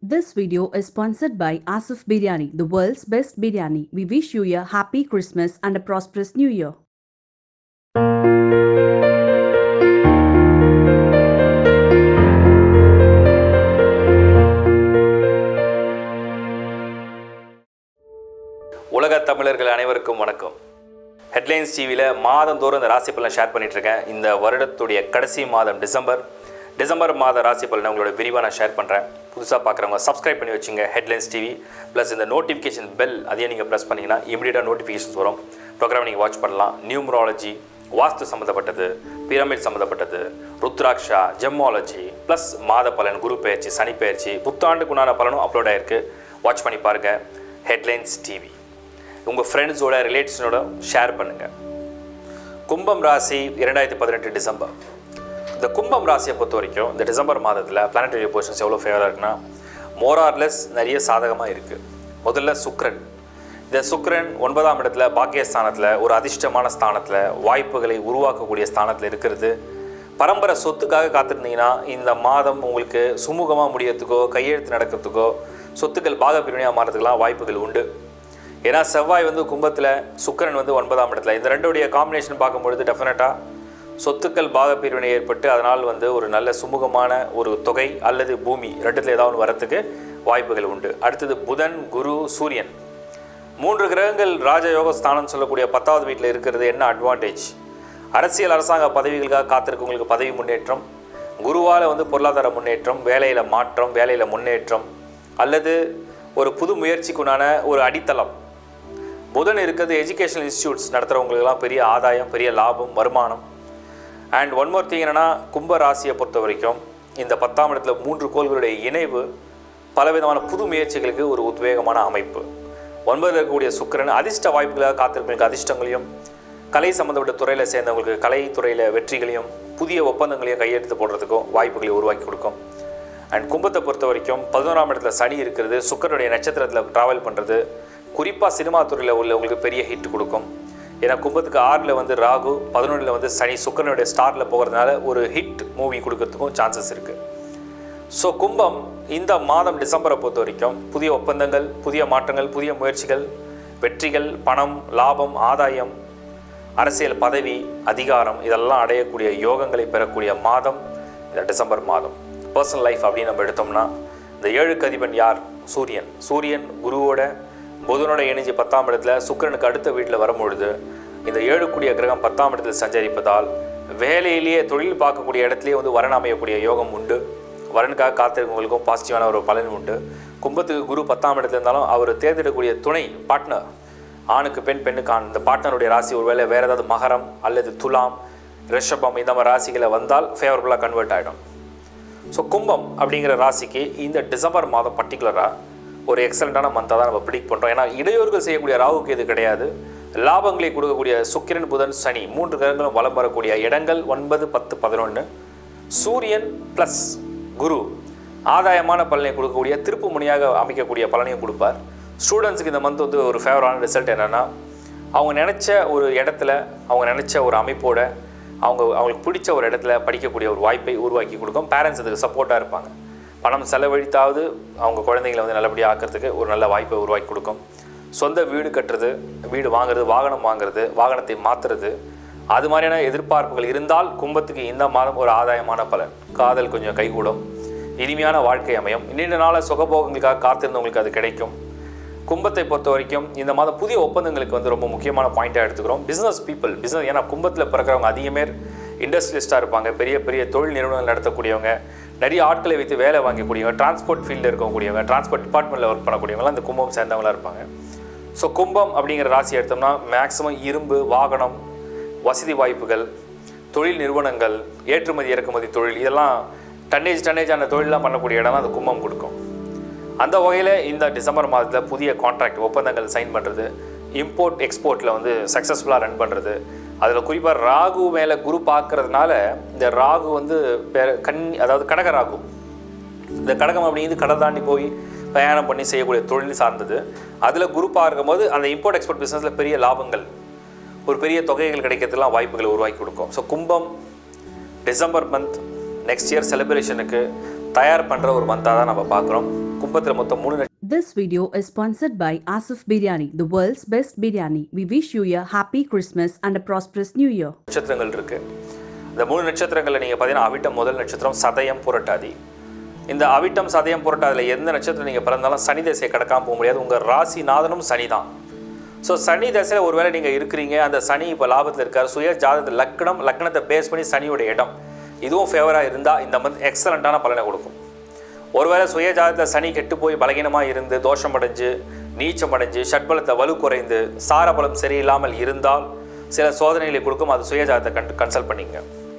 This video is sponsored by Asif Biryani, the world's best biryani. We wish you a happy Christmas and a prosperous new year. உலக தமிழர்கள் அனைவருக்கும் வணக்கம் headlines டிவியில் மாதந்தோறும் இந்த ராசி பலன் ஷேர் பண்ணிட்டு இருக்கேன் இந்த வருடத்துடைய கடைசி மாதம் டிசம்பர் டிசம்பர் மாத ராசி பலனை உங்களோட விரிவாக நான் ஷேர் பண்ணுறேன் புதுசாக பார்க்குறவங்க சப்ஸ்கிரைப் பண்ணி வச்சுங்க ஹெட்லைன்ஸ் டிவி ப்ளஸ் இந்த நோட்டிஃபிகேஷன் பெல் அதையும் நீங்கள் ப்ரெஸ் பண்ணிங்கன்னா இமீடியட்டாக நோட்டிஃபிகேஷன்ஸ் வரும் ப்ரோக்ராம் நீங்கள் வாட்ச் பண்ணலாம் நியூமராலஜி வாஸ்து சம்மந்தப்பட்டது பிரமிட் சம்மந்தப்பட்டது ருத்ராக்ஷா ஜெம்மாலஜி ப்ளஸ் மாத பலன் குரு பயிற்சி சனி பயிற்சி புத்தாண்டுக்கு உண்டான பலனும் அப்லோட் ஆயிருக்கு வாட்ச் பண்ணி பாருங்கள் ஹெட்லைன்ஸ் டிவி உங்கள் ஃப்ரெண்ட்ஸோட ரிலேட்டிவ்ஸோட ஷேர் பண்ணுங்கள் கும்பம் ராசி இரண்டாயிரத்தி பதினெட்டு டிசம்பர் இந்த கும்பம் ராசியை பொறுத்த வரைக்கும் இந்த டிசம்பர் மாதத்தில் பிளானட்டரி பொசிஷன்ஸ் எவ்வளோ ஃபேவராக இருக்குன்னா மோரார்லெஸ் நிறைய சாதகமாக இருக்குது முதல்ல சுக்ரன் இந்த சுக்ரன் ஒன்பதாம் இடத்துல பாக்கியஸ்தானத்தில் ஒரு அதிர்ஷ்டமான ஸ்தானத்தில் வாய்ப்புகளை உருவாக்கக்கூடிய ஸ்தானத்தில் இருக்கிறது பரம்பரை சொத்துக்காக காத்திருந்தீங்கன்னா இந்த மாதம் உங்களுக்கு சுமூகமாக முடியறதுக்கோ கையெழுத்து நடக்கிறதுக்கோ சொத்துக்கள் பாகப்பிரிவினையாக மாறதுக்கெல்லாம் வாய்ப்புகள் உண்டு ஏன்னா செவ்வாய் வந்து கும்பத்தில் சுக்கிரன் வந்து ஒன்பதாம் இடத்துல இந்த ரெண்டுடைய காம்பினேஷன் பார்க்கும்பொழுது டெஃபினட்டாக சொத்துக்கள் பாகப்பிரிவினை ஏற்பட்டு அதனால் வந்து ஒரு நல்ல சுமூகமான ஒரு தொகை அல்லது பூமி ரெண்டுத்தில் ஏதாவது ஒன்று வரத்துக்கு வாய்ப்புகள் உண்டு அடுத்தது புதன் குரு சூரியன் மூன்று கிரகங்கள் ராஜயோக ஸ்தானம் சொல்லக்கூடிய பத்தாவது வீட்டில் இருக்கிறது என்ன அட்வான்டேஜ் அரசியல் அரசாங்க பதவிகளுக்காக காத்திருக்கவங்களுக்கு பதவி முன்னேற்றம் குருவால் வந்து பொருளாதார முன்னேற்றம் வேலையில் மாற்றம் வேலையில் முன்னேற்றம் அல்லது ஒரு புது முயற்சிக்குண்டான ஒரு அடித்தளம் புதன் இருக்கிறது எஜுகேஷனல் இன்ஸ்டியூட்ஸ் நடத்துகிறவங்களுக்கெல்லாம் பெரிய ஆதாயம் பெரிய லாபம் வருமானம் அண்ட் ஒன் மோர் திங் என்னென்னா கும்ப ராசியை பொறுத்த வரைக்கும் இந்த பத்தாம் இடத்துல மூன்று கோள்களுடைய இணைவு பலவிதமான புது முயற்சிகளுக்கு ஒரு உத்வேகமான அமைப்பு ஒன்பதில் இருக்கக்கூடிய சுக்கிரன் அதிர்ஷ்ட வாய்ப்புகளாக காத்திருப்பவங்களுக்கு அதிர்ஷ்டங்களையும் கலை சம்மந்தப்பட்ட துறையில் சேர்ந்தவங்களுக்கு கலை துறையில் வெற்றிகளையும் புதிய ஒப்பந்தங்களையும் கையெழுத்து போடுறதுக்கும் வாய்ப்புகளை உருவாக்கி கொடுக்கும் அண்ட் கும்பத்தை பொறுத்த வரைக்கும் பதினோராம் இடத்துல சனி இருக்கிறது சுக்கரனுடைய நட்சத்திரத்தில் ட்ராவல் பண்ணுறது குறிப்பாக சினிமா துறையில் உள்ளவங்களுக்கு பெரிய ஹிட் கொடுக்கும் ஏன்னா கும்பத்துக்கு ஆறில் வந்து ராகு பதினொன்றில் வந்து சனி சுக்கரனுடைய ஸ்டாரில் போகிறதுனால ஒரு ஹிட் மூவி கொடுக்கறதுக்கும் சான்சஸ் இருக்குது ஸோ கும்பம் இந்த மாதம் டிசம்பரை பொறுத்த வரைக்கும் புதிய ஒப்பந்தங்கள் புதிய மாற்றங்கள் புதிய முயற்சிகள் வெற்றிகள் பணம் லாபம் ஆதாயம் அரசியல் பதவி அதிகாரம் இதெல்லாம் அடையக்கூடிய யோகங்களை பெறக்கூடிய மாதம் இந்த டிசம்பர் மாதம் பர்சனல் லைஃப் அப்படின்னு நம்ம எடுத்தோம்னா இந்த ஏழுக்கு அதிபன் யார் சூரியன் சூரியன் குருவோட புதனோட இணைஞ்சு பத்தாம் இடத்துல சுக்கிரனுக்கு அடுத்த வீட்டில் வரும்பொழுது இந்த ஏழுக்குடிய கிரகம் பத்தாம் இடத்தில் சஞ்சரிப்பதால் வேலையிலேயே தொழில் பார்க்கக்கூடிய இடத்துலையே வந்து வரன் அமையக்கூடிய யோகம் உண்டு வரனுக்காக காத்திருக்கவங்களுக்கும் பாசிட்டிவான ஒரு பலன் உண்டு கும்பத்துக்கு குரு பத்தாம் இடத்துல இருந்தாலும் அவர் தேர்ந்தெடுக்கக்கூடிய துணை பார்ட்னர் ஆணுக்கு பெண் பெண்ணுக்கு ஆண் இந்த பார்ட்னருடைய ராசி ஒருவேளை வேறு ஏதாவது மகரம் அல்லது துலாம் ரிஷபம் இந்த மாதிரி ராசிகளை வந்தால் ஃபேவரபுளாக கன்வெர்ட் ஆகிடும் ஸோ கும்பம் அப்படிங்கிற ராசிக்கு இந்த டிசம்பர் மாதம் பர்டிகுலராக ஒரு எக்ஸலண்ட்டான மந்தாக தான் நம்ம ப்ரிடிக் பண்ணுறோம் ஏன்னா இடையூறுகள் செய்யக்கூடிய ராகுக்கு இது கிடையாது லாபங்களை கொடுக்கக்கூடிய சுக்கிரன் புதன் சனி மூன்று கிரகங்களும் வலம் வரக்கூடிய இடங்கள் ஒன்பது பத்து பதினொன்று சூரியன் ப்ளஸ் குரு ஆதாயமான பலனை கொடுக்கக்கூடிய திருப்பு முனையாக அமைக்கக்கூடிய பலனையும் கொடுப்பார் ஸ்டூடெண்ட்ஸுக்கு இந்த மந்த் வந்து ஒரு ஃபேவரான ரிசல்ட் என்னென்னா அவங்க நினச்ச ஒரு இடத்துல அவங்க நினச்ச ஒரு அமைப்போட அவங்க அவங்களுக்கு பிடிச்ச ஒரு இடத்துல படிக்கக்கூடிய ஒரு வாய்ப்பை உருவாக்கி கொடுக்கும் பேரண்ட்ஸ் அதுக்கு சப்போர்ட்டாக இருப்பாங்க பணம் செலவழித்தாவது அவங்க குழந்தைங்களை வந்து நல்லபடியாக ஆக்கிறதுக்கு ஒரு நல்ல வாய்ப்பை உருவாக்கி கொடுக்கும் சொந்த வீடு கட்டுறது வீடு வாங்குறது வாகனம் வாங்குறது வாகனத்தை மாற்றுறது அது மாதிரியான எதிர்பார்ப்புகள் இருந்தால் கும்பத்துக்கு இந்த மாதம் ஒரு ஆதாயமான பலன் காதல் கொஞ்சம் கைகூடும் இனிமையான வாழ்க்கை அமையும் நீண்ட நாள சுகபோகங்களுக்காக காத்திருந்தவங்களுக்கு அது கிடைக்கும் கும்பத்தை பொறுத்த வரைக்கும் இந்த மாதம் புதிய ஒப்பந்தங்களுக்கு வந்து ரொம்ப முக்கியமான பாயிண்ட்டாக எடுத்துக்கிறோம் பிஸ்னஸ் பீப்புள் பிஸ்னஸ் ஏன்னா கும்பத்தில் பிறக்கிறவங்க அதிக பேர் இண்டஸ்ட்ரியலிஸ்ட்டாக இருப்பாங்க பெரிய பெரிய தொழில் நிறுவனங்கள் நடத்தக்கூடியவங்க நிறைய ஆட்களை வைத்து வேலை வாங்கக்கூடியவங்க டிரான்ஸ்போர்ட் ஃபீல்டில் இருக்கக்கூடியவங்க டிரான்ஸ்போர்ட் டிபார்ட்மெண்ட்டில் ஒர்க் பண்ணக்கூடியவங்களாம் இந்த கும்பம் சேர்ந்தவங்களாக இருப்பாங்க ஸோ கும்பம் அப்படிங்கிற ராசி எடுத்தோம்னா மேக்ஸிமம் இரும்பு வாகனம் வசதி வாய்ப்புகள் தொழில் நிறுவனங்கள் ஏற்றுமதி இறக்குமதி தொழில் இதெல்லாம் டன்னேஜ் டன்னேஜான தொழிலெலாம் பண்ணக்கூடிய இடம் தான் அந்த கும்பம் கொடுக்கும் அந்த வகையில் இந்த டிசம்பர் மாதத்தில் புதிய கான்ட்ராக்ட் ஒப்பந்தங்கள் சைன் பண்ணுறது இம்போர்ட் எக்ஸ்போர்ட்டில் வந்து சக்ஸஸ்ஃபுல்லாக ரன் பண்ணுறது அதில் குறிப்பாக ராகு மேலே குரு பார்க்கறதுனால இந்த ராகு வந்து பேர கண் அதாவது கடக ராகு இந்த கடகம் அப்படிங்கிறது கடல் தாண்டி போய் பிரயாணம் பண்ணி செய்யக்கூடிய தொழில் சார்ந்தது அதில் குரு பார்க்கும்போது அந்த இம்போர்ட் எக்ஸ்போர்ட் பிஸ்னஸில் பெரிய லாபங்கள் ஒரு பெரிய தொகைகள் கிடைக்கிறதுலாம் வாய்ப்புகளை உருவாக்கி கொடுக்கும் ஸோ கும்பம் டிசம்பர் மந்த் நெக்ஸ்ட் இயர் செலிப்ரேஷனுக்கு தயார் பண்ணுற ஒரு மந்தாக தான் நம்ம பார்க்குறோம் கும்பத்தில் மொத்தம் மூணு This video is sponsored by Asif Biryani, the world's best biryani. We wish you a happy Christmas and a prosperous new year. நட்சத்திரங்கள் இருக்கு இந்த மூணு நட்சத்திரங்களில் நீங்கள் பார்த்தீங்கன்னா அவிட்டம் முதல் நட்சத்திரம் சதயம் புரட்டாதி இந்த அவிட்டம் சதயம் புரட்டாதியில் எந்த நட்சத்திரம் நீங்கள் பிறந்தாலும் சனி திசையை கடக்காம போக முடியாது உங்கள் ராசி நாதனும் சனி தான் ஸோ சனி தசையில் ஒருவேளை நீங்கள் இருக்கிறீங்க அந்த சனி இப்போ லாபத்தில் இருக்கார் சுய ஜாதகத்தில் லக்னம் லக்னத்தை பேஸ் பண்ணி சனியோட இடம் இதுவும் ஃபேவராக இருந்தால் இந்த மந்த் எக்ஸலண்ட்டான பலனை கொடுக்கும் ஒருவேளை சுய ஜாதகத்தில் சனி கெட்டு போய் பலகீனமாக இருந்து தோஷம் அடைஞ்சு நீச்சம் அடைஞ்சு ஷட்பலத்தை வலு குறைந்து சாரபலம் சரியில்லாமல் இருந்தால் சில சோதனைகளை கொடுக்கும் அது சுய ஜாதகத்தை கன் கன்சல்ட் பண்ணிங்க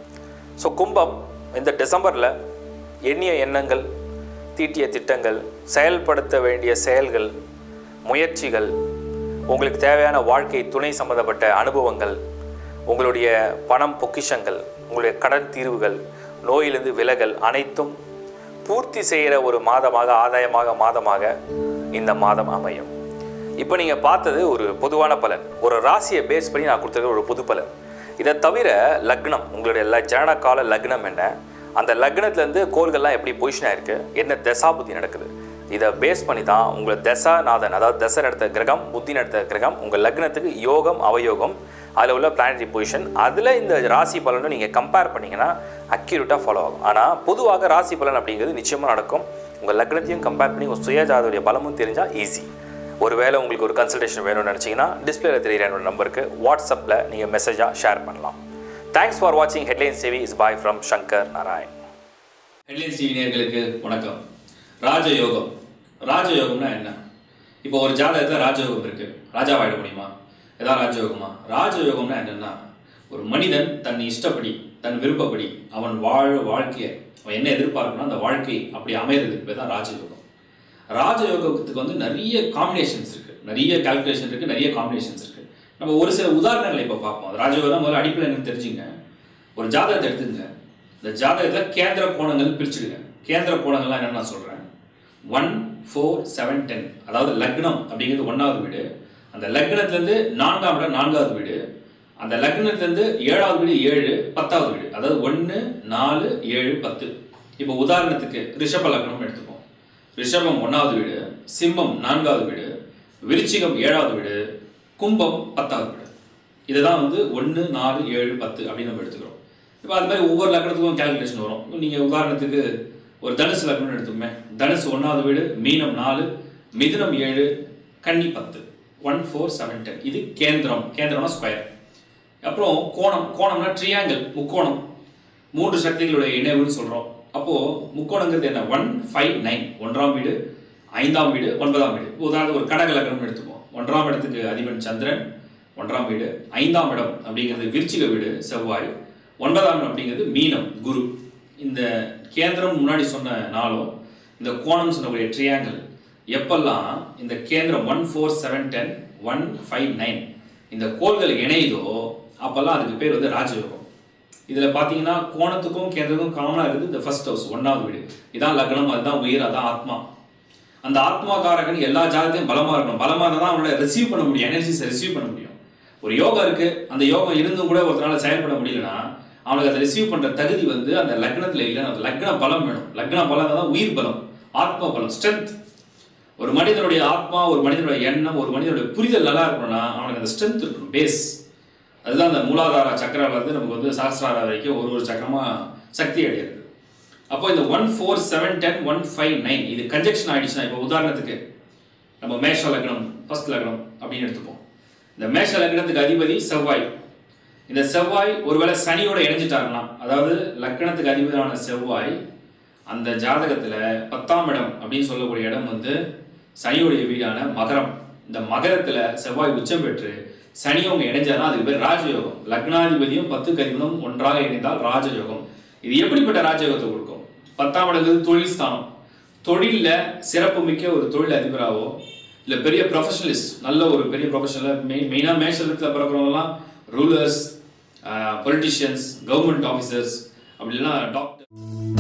ஸோ கும்பம் இந்த டிசம்பரில் எண்ணிய எண்ணங்கள் தீட்டிய திட்டங்கள் செயல்படுத்த வேண்டிய செயல்கள் முயற்சிகள் உங்களுக்கு தேவையான வாழ்க்கை துணை சம்பந்தப்பட்ட அனுபவங்கள் உங்களுடைய பணம் பொக்கிஷங்கள் உங்களுடைய கடன் தீர்வுகள் நோயிலிருந்து விலகல் அனைத்தும் பூர்த்தி செய்கிற ஒரு மாதமாக ஆதாயமாக மாதமாக இந்த மாதம் அமையும் இப்போ நீங்கள் பார்த்தது ஒரு பொதுவான பலன் ஒரு ராசியை பேஸ் பண்ணி நான் கொடுத்துருக்க ஒரு புது பலன் இதை தவிர லக்னம் உங்களுடைய ல ஜனன கால லக்னம் என்ன அந்த லக்னத்துலேருந்து கோள்கள்லாம் எப்படி பொசிஷனாக இருக்குது என்ன தசாபுத்தி நடக்குது இதை பேஸ் பண்ணி தான் உங்கள் தசாநாதன் அதாவது தசை நடத்த கிரகம் புத்தி நடத்த கிரகம் உங்கள் லக்னத்துக்கு யோகம் அவயோகம் அதில் உள்ள பிளானரி பொசிஷன் அதில் இந்த ராசி பலனும் நீங்கள் கம்பேர் பண்ணிங்கன்னா அக்யூரேட்டாக ஃபாலோ ஆகும் ஆனால் பொதுவாக ராசி பலன் அப்படிங்கிறது நிச்சயமாக நடக்கும் உங்கள் லக்னத்தையும் கம்பேர் பண்ணி உங்கள் சுயஜாதோடைய பலமும் தெரிஞ்சால் ஈஸி ஒருவேளை உங்களுக்கு ஒரு கன்சல்டேஷன் வேணும்னு நினச்சிங்கன்னா டிஸ்பிளேல தெரியுற என்னோட நம்பருக்கு வாட்ஸ்அப்பில் நீங்கள் மெசேஜாக ஷேர் பண்ணலாம் தேங்க்ஸ் ஃபார் வாட்சிங் headlines TV is bye from Shankar Narayan headlines TV நேயர்களுக்கு வணக்கம் ராஜயோகம் ராஜயோகம்னா என்ன இப்போ ஒரு ஜாதகத்தில் ராஜயோகம் இருக்கு ராஜாவாயிட முடியுமா ஏதாவது ராஜயோகமா ராஜயோகம்னா என்னன்னா ஒரு மனிதன் தன் இஷ்டப்படி தன் விருப்பப்படி அவன் வாழ் வாழ்க்கையை அவன் என்ன எதிர்பார்க்கணும் அந்த வாழ்க்கை அப்படி அமைகிறதுக்கு பேர் தான் ராஜயோகம் ராஜயோகத்துக்கு வந்து நிறைய காம்பினேஷன்ஸ் இருக்கு நிறைய கால்குலேஷன் இருக்கு நிறைய காம்பினேஷன்ஸ் இருக்கு நம்ம ஒரு சில உதாரணங்களை இப்போ பார்ப்போம் அது ராஜயோகம் தான் முதல்ல அடிப்படையில் எனக்கு தெரிஞ்சுங்க ஒரு ஜாதகத்தை எடுத்துங்க இந்த ஜாதகத்தில் கேந்திர கோணங்கள் பிரிச்சுடுங்க கேந்திர கோணங்கள்லாம் என்னன்னு நான் சொல்கிறேன் ஒன் ஃபோர் செவன் டென் அதாவது லக்னம் அப்படிங்கிறது ஒன்றாவது வீடு அந்த லக்னத்துலேருந்து நான்காம் இடம் நான்காவது வீடு அந்த லக்னத்துலேருந்து ஏழாவது வீடு ஏழு பத்தாவது வீடு அதாவது ஒன்று நாலு ஏழு பத்து இப்போ உதாரணத்துக்கு ரிஷப லக்னம் எடுத்துப்போம் ரிஷபம் ஒன்றாவது வீடு சிம்மம் நான்காவது வீடு விருச்சிகம் ஏழாவது வீடு கும்பம் பத்தாவது வீடு இதுதான் வந்து ஒன்று நாலு ஏழு பத்து அப்படின்னு நம்ம எடுத்துக்கிறோம் இப்போ அது மாதிரி ஒவ்வொரு லக்னத்துக்கும் கேல்குலேஷன் வரும் நீங்கள் உதாரணத்துக்கு ஒரு தனுசு லக்னம்னு எடுத்துக்கோமே தனுசு ஒன்றாவது வீடு மீனம் நாலு மிதுனம் ஏழு கன்னி பத்து ஒன் ஃபோர் செவன் டென் இது கேந்திரம் கேந்திரம்னா ஸ்கொயர் அப்புறம் கோணம் கோணம்னா ட்ரியாங்கிள் முக்கோணம் மூன்று சக்திகளுடைய இணைவுன்னு சொல்கிறோம் அப்போது முக்கோணங்கிறது என்ன ஒன் ஃபைவ் நைன் ஒன்றாம் வீடு ஐந்தாம் வீடு ஒன்பதாம் வீடு உதாரணத்துக்கு ஒரு கடக லக்னம் எடுத்துப்போம் ஒன்றாம் இடத்துக்கு அதிபன் சந்திரன் ஒன்றாம் வீடு ஐந்தாம் இடம் அப்படிங்கிறது விருச்சிக வீடு செவ்வாய் ஒன்பதாம் இடம் அப்படிங்கிறது மீனம் குரு இந்த கேந்திரம் முன்னாடி சொன்ன நாளும் இந்த கோணம் சொன்னக்கூடிய ட்ரியாங்கிள் எப்பெல்லாம் இந்த கேந்திரம் one four seven ten one five nine இந்த கோள்கள் இணையுதோ அப்போல்லாம் அதுக்கு பேர் வந்து ராஜயோகம் இதில் பார்த்தீங்கன்னா கோணத்துக்கும் கேந்திரத்துக்கும் காமனாக இருக்குது இந்த ஃபர்ஸ்ட் ஹவுஸ் ஒன்றாவது வீடு இதான் லக்னம் அதுதான் உயிர் அதான் ஆத்மா அந்த ஆத்மாகாரகன் எல்லா ஜாதத்தையும் பலமாக இருக்கணும் பலமாக இருந்தால் தான் அவனால ரிசீவ் பண்ண முடியும் எனர்ஜிஸை ரிசீவ் பண்ண முடியும் ஒரு யோகா இருக்கு அந்த யோகம் இருந்தும் கூட ஒருத்தனால செயல்பட முடியலன்னா அவனுக்கு அதை ரிசீவ் பண்ற தகுதி வந்து அந்த லக்னத்தில் இல்லை அந்த லக்ன பலம் வேணும் லக்ன பலம் தான் உயிர் பலம் ஆத்ம பலம் ஸ்ட்ரென்த் ஒரு மனிதனுடைய ஆத்மா ஒரு மனிதனுடைய எண்ணம் ஒரு மனிதனுடைய புரிதல் நல்லா இருக்கணும்னா அவனுக்கு அந்த ஸ்ட்ரென்த் இருக்கணும் பேஸ் அதுதான் அந்த மூலாதார சக்கரம் வந்து நமக்கு வந்து சாஸ்திராரா வரைக்கும் ஒரு ஒரு சக்கரமா சக்தி அடையிறது அப்போ இந்த one four seven ten one five nine இது கன்ஜெக்ஷன் ஆயிடுச்சுன்னா இப்போ உதாரணத்துக்கு நம்ம மேஷ லக்னம் ஃபர்ஸ்ட் லக்னம் அப்படின்னு எடுத்துப்போம் இந்த மேஷ லக்னத்துக்கு அதிபதி செவ்வாய் இந்த செவ்வாய் ஒருவேளை சனியோட இணைஞ்சிட்டாருன்னா அதாவது லக்னத்துக்கு அதிபதியான செவ்வாய் அந்த ஜாதகத்தில் பத்தாம் இடம் அப்படின்னு சொல்லக்கூடிய இடம் வந்து சனியுடைய வீடான மகரம் இந்த மகரத்தில் செவ்வாய் உச்சம் பெற்று சனி அவங்க இணைஞ்சாருன்னா அதுக்கு பேர் ராஜயோகம் லக்னாதிபதியும் பத்துக்கு அதிபதியும் ஒன்றாக இணைந்தால் ராஜயோகம் இது எப்படிப்பட்ட ராஜயோகத்தை கொடுக்கும் பத்தாம் இடங்கிறது தொழில் ஸ்தானம் தொழிலில் சிறப்பு மிக்க ஒரு தொழில் அதிபராகவோ இல்லை பெரிய ப்ரொஃபஷனலிஸ்ட் நல்ல ஒரு பெரிய ப்ரொஃபஷனல் மெயின் மெயினாக மேஷலத்தில் பிறக்கிறவங்கலாம் ரூலர்ஸ் பொலிட்டிஷியன்ஸ் கவர்மெண்ட் ஆஃபீஸர்ஸ் அப்படி இல்லைன்னா டாக்டர்